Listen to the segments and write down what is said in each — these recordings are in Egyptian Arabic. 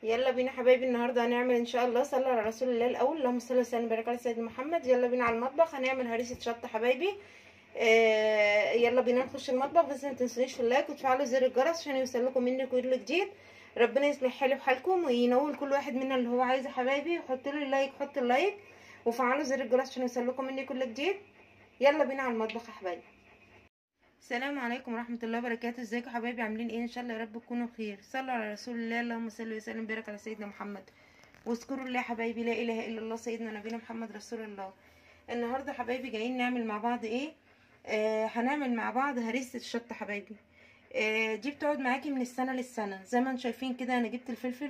يلا بينا حبايبي النهارده هنعمل ان شاء الله صلى على رسول الله الاول اللهم صل وسلم وبارك على سيدنا محمد يلا بينا على المطبخ هنعمل هريسه شطه حبايبي آه يلا بينا نخش المطبخ بس ما تنسونيش في اللايك وتفعلوا زر الجرس عشان يوصلكم مني كل جديد ربنا يصلح حالي وحالكم وينول كل واحد منا اللي هو عايزه حبايبي حطوا لي اللايك حطوا اللايك وفعلوا زر الجرس عشان يوصلكم مني كل جديد يلا بينا على المطبخ يا حبايبي السلام عليكم ورحمه الله وبركاته ازيكم حبايبي عاملين ايه ان شاء الله يا رب تكونوا بخير صلوا على رسول الله اللهم صل وسلم وبارك على سيدنا محمد واذكروا الله يا حبايبي لا اله الا الله سيدنا نبينا محمد رسول الله النهارده حبايبي جايين نعمل مع بعض ايه آه هنعمل مع بعض هريسه الشطه حبايبي آه دي بتقعد معاكي من السنه للسنه زي ما انتم شايفين كده انا جبت الفلفل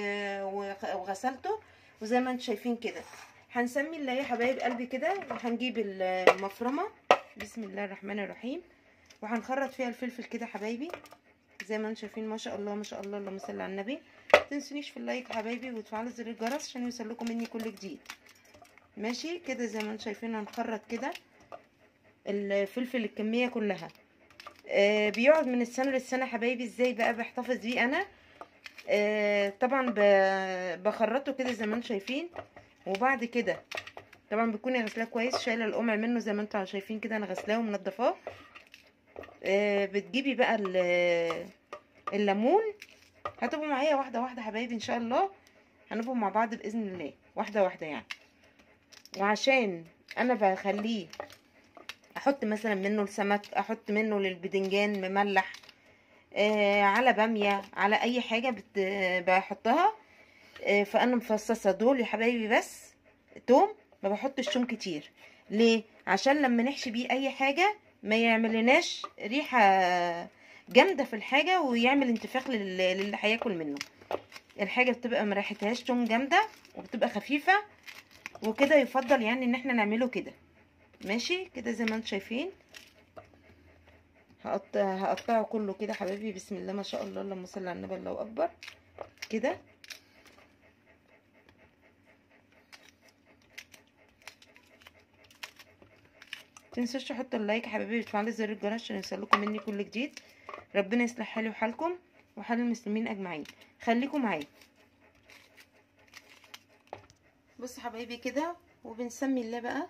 وغسلته وزي ما انتم شايفين كده هنسمي الله يا حبايب قلبي كده وهنجيب المفرمه بسم الله الرحمن الرحيم وهنخرط فيها الفلفل كده حبايبي زي ما انتم شايفين ما شاء الله ما شاء الله اللهم صل على النبي متنسونيش في اللايك حبايبي وتفعلوا زر الجرس عشان يوصلكم مني كل جديد ماشي كده زي ما انتم شايفين هنخرط كده الفلفل الكميه كلها آه بيقعد من السنه للسنه حبايبي ازاي بقى بحتفظ بيه انا آه طبعا بخرطه كده زي ما انتم شايفين وبعد كده طبعا بتكوني غسلاه كويس شايله القمع منه زي ما انتم شايفين كده انا غسلاه ومنضفاه آه بتجيبي بقى الليمون هتبقوا معايا واحده واحده حبايبي ان شاء الله هنبقوا مع بعض باذن الله واحده واحده يعني وعشان انا بخليه احط مثلا منه السمك احط منه للبدنجان مملح آه على باميه على اي حاجه بت... بحطها آه فانا مفصصه دول يا حبايبي بس توم ما بحطش توم كتير ليه عشان لما نحشي بيه اي حاجه ما يعملناش ريحه جامده في الحاجه ويعمل انتفاخ للي هياكل منه الحاجه بتبقى مريحتهاش توم جامده وبتبقى خفيفه وكده يفضل يعني ان احنا نعمله كده ماشي كده زي ما انتم شايفين هقطع هقطعه كله كده حبايبي بسم الله ما شاء الله اللهم صل على النبي الله اكبر كده متنسوش تحطوا اللايك يا حبايبي وتفعلوا زر الجرس عشان يوصلكم مني كل جديد ربنا يصلح حالي وحالكم وحال المسلمين اجمعين خليكم معايا بصوا حبايبي كده وبنسمي الله بقى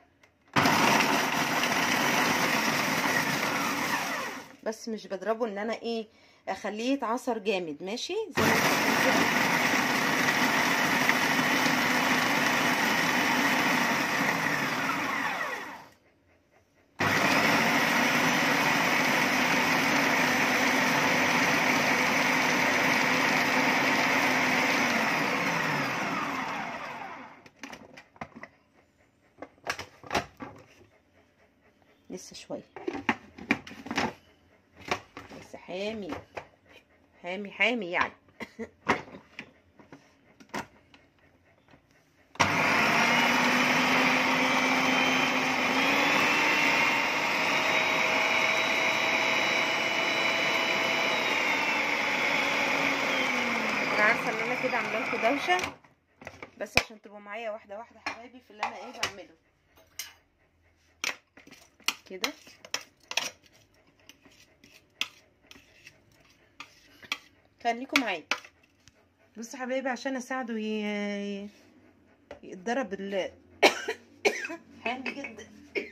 بس مش بضربه ان انا ايه اخليه يتعصر جامد ماشي زي ما كده لسه شويه لسه حامي حامي حامي يعني انا عارفه ان انا كده عامله لكم دوشه بس عشان تبقوا معايا واحده واحده حبايبي في اللي انا ايه بعمله كده خليكم معايا بصوا حبايبي عشان اساعده ي... يتضرب ال حامي جدا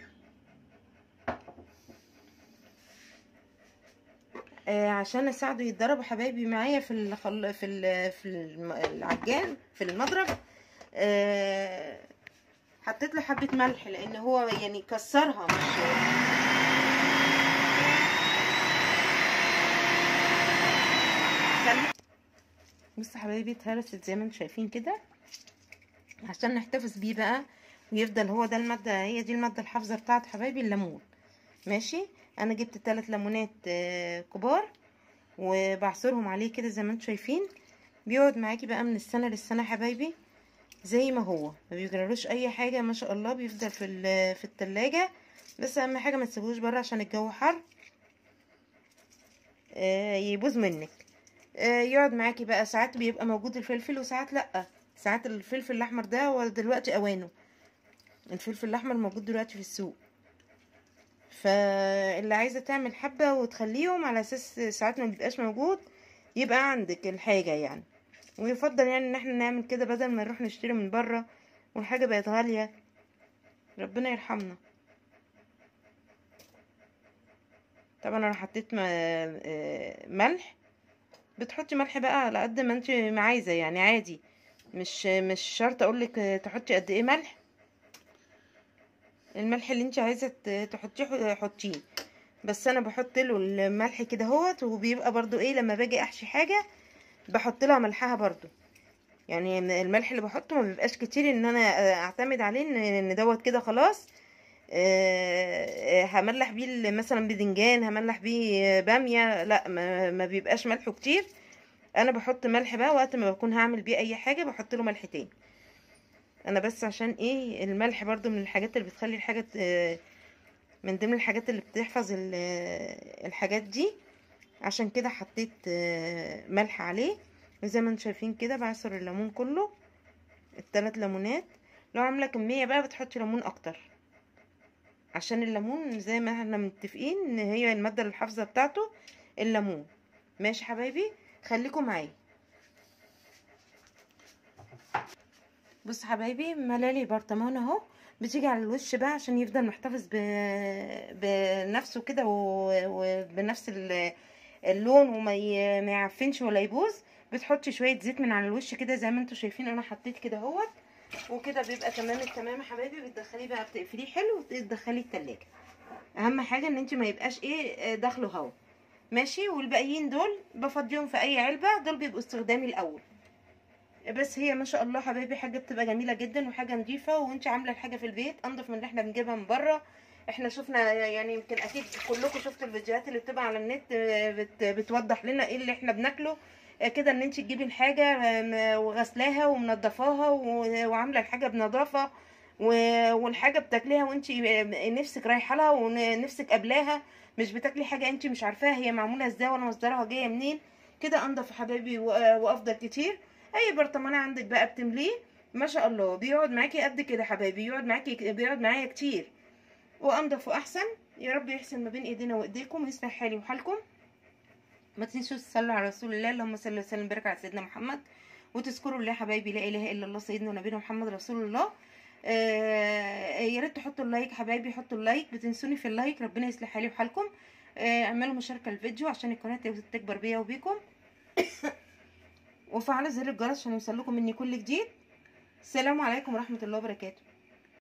آه عشان اساعده يتضرب حبايبي معايا في الخل... في ال... في العجان في المضرب آه حطيت له حبه ملح لان هو يعني كسرها مش بصوا حبايبي اتهرست زي ما انتم شايفين كده عشان نحتفظ بيه بقى ويفضل هو ده الماده هي دي الماده الحافظه بتاعت حبايبي الليمون ماشي انا جبت ثلاث ليمونات كبار وبعصرهم عليه كده زي ما انتم شايفين بيقعد معاكي بقى من السنه للسنه حبايبي زي ما هو ما بيجرالوش اي حاجه ما شاء الله بيفضل في في التلاجة بس اهم حاجه ما تسيبوش بره عشان الجو حر آه يبوظ منك آه يقعد معاكي بقى ساعات بيبقى موجود الفلفل وساعات لا ساعات الفلفل الاحمر ده هو دلوقتي اوانه الفلفل الاحمر موجود دلوقتي في السوق فاللي عايزه تعمل حبه وتخليهم على اساس ساعات ما بيبقاش موجود يبقى عندك الحاجه يعني ويفضل يعني ان احنا نعمل كده بدل ما نروح نشتري من بره والحاجه بقت غاليه ربنا يرحمنا طبعا انا حطيت م- آه، ملح بتحطي ملح بقى على قد ما انت ما عايزه يعني عادي مش مش شرط اقولك تحطي قد ايه ملح الملح اللي انت عايزه ت- تحطيه ح- حطيه بس انا بحط له الملح كده اهوت وبيبقى برضو ايه لما باجي احشي حاجه بحط لها ملحها برضو يعني الملح اللي بحطه ما بيبقاش كتير ان انا اعتمد عليه ان ان دوت كده خلاص آه، آه، هملح بيه ال- مثلا باذنجان هملح بيه باميه لا ما, ما بيبقاش ملحه كتير انا بحط ملح بقى وقت ما بكون هعمل بيه اي حاجه بحط له ملح تاني انا بس عشان ايه الملح برضو من الحاجات اللي بتخلي الحاجه ت- من ضمن الحاجات اللي بتحفظ ال- الحاجات دي عشان كده حطيت آه، ملح عليه وزي ما انتم شايفين كده بعصر الليمون كله الثلاث ليمونات لو عامله كميه بقى بتحطي ليمون اكتر عشان الليمون زي ما احنا متفقين ان هي الماده الحافظه بتاعته الليمون ماشي حبايبي خليكم معايا بص حبايبي ملالي برطمان اهو بتيجي على الوش بقى عشان يفضل محتفظ ب... بنفسه كده و- وبنفس ال- اللون وما ي... ما يعفنش ولا يبوظ بتحطي شويه زيت من على الوش كده زي ما انتم شايفين انا حطيت كده اهوت وكده بيبقى تمام التمام يا حبايبي بتدخليه بقى بتقفليه حلو وتدخليه التلاجة اهم حاجه ان انت ما يبقاش ايه داخله هوا ماشي والباقيين دول بفضيهم في اي علبه دول بيبقوا استخدامي الاول بس هي ما شاء الله حبايبي حاجه بتبقى جميله جدا وحاجه نظيفه وانت عامله الحاجه في البيت انضف من اللي احنا بنجيبها من بره احنا شفنا يعني يمكن اكيد كلكم شفتوا الفيديوهات اللي بتبقى على النت آه، بت بتوضح لنا ايه اللي احنا بناكله آه، كده ان انت تجيبي الحاجه آه، وغسلاها ومنضفاها و- وعامله الحاجه بنظافه و- والحاجه بتاكليها وانت نفسك رايحه لها ونفسك قبلاها مش بتاكلي حاجه انت مش عارفاها هي معموله ازاي ولا مصدرها جايه منين كده انضف يا حبايبي و- وافضل كتير اي برطمان عندك بقى بتمليه ما شاء الله بيقعد معاكي قد كده حبايبي يقعد معاكي بيقعد معايا كتير وانضف واحسن يا رب يحسن ما بين ايدينا وايديكم ويصلح حالي وحالكم ما تنسوش تصلوا على رسول الله اللهم صل وسلم وبارك على سيدنا محمد وتذكروا الله يا حبايبي لا اله الا الله سيدنا ونبينا محمد رسول الله آه يا ريت تحطوا اللايك حبايبي حطوا اللايك بتنسوني في اللايك ربنا يصلح حالي وحالكم آه اعملوا مشاركه الفيديو عشان القناه تكبر بيا وبيكم وفعلوا زر الجرس عشان يوصلكم مني كل جديد السلام عليكم ورحمه الله وبركاته